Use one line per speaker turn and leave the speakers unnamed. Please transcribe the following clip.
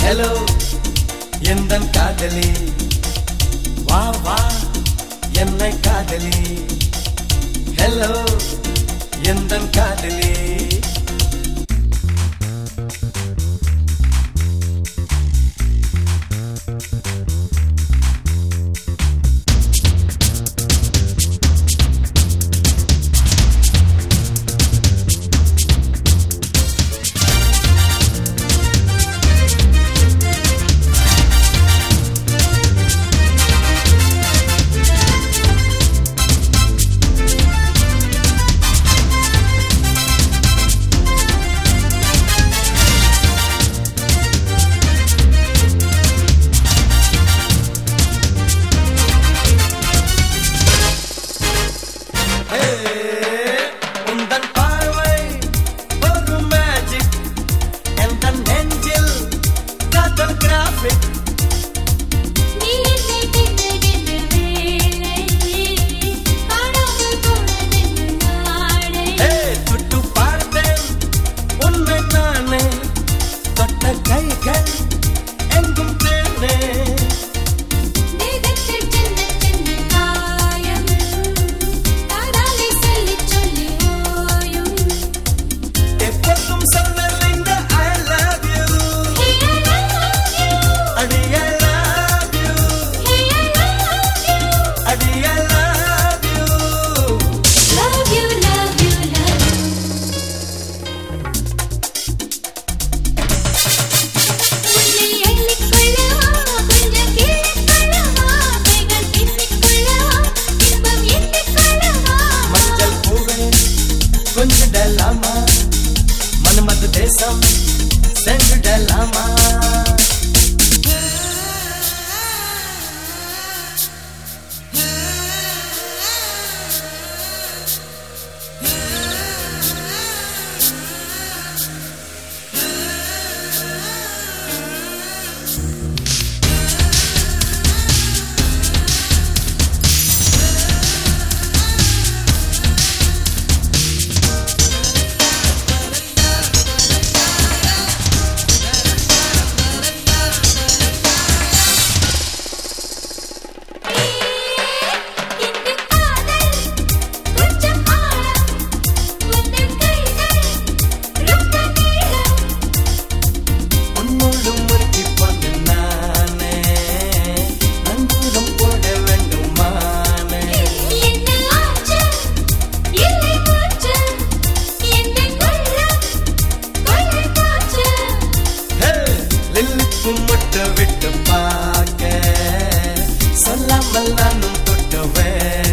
hello எந்த காதலி வா வா என்னை காதலி ஹலோ எந்த காதலி உந்தன் பார்வை ஒரு மேஜிக் எந்த நெஞ்சில் காதல் கிராஃபிக்
நீ என்னை தின்னுகின்ற வேளை காணாமல் போனதென்று நாளை
தொட்டு பார்த்தேன் உன்னை நானே தொட்ட கைகள் எங்கும் தேனே
தேகத்தில் சின்ன சின்ன காயம் காதாலை சொல்லிச் சொல்லி ஓயும்
எப்போதும் சொன்னல் இந்த I love you
Hey I love you
அடி I love you
Hey I love you
அடி I love you
Love you love you love you உன்னை எண்ணிக்கொள்ளவா கொஞ்சம் கேட்டுக்கொள்ளவா கைகள் பேசிக்கொள்ளவா இன்பம் எண்ணிக்கொள்ளவா
மஞ்சள் பூவே கொஞ்சிடலாமா மன்மத தேசம் சென்றிடலாமா
இந்த காதல் கொஞ்சம் ஆழம் உந்தன் கைகள் ரொம்ப நீளம்
உன்னோடு முறுக்கி கொண்டு நானே நங்கூரம் போட வேண்டும் மானே
என்ன ஆச்சு இல்லை மூச்சு எந்த கொள்ளம் கொள்ளை போச்சு
ஹே, லில்லிப்பு முட்டை விட்டு பார்க்க சொல்லாமல் நானும் தொட்டுவேன்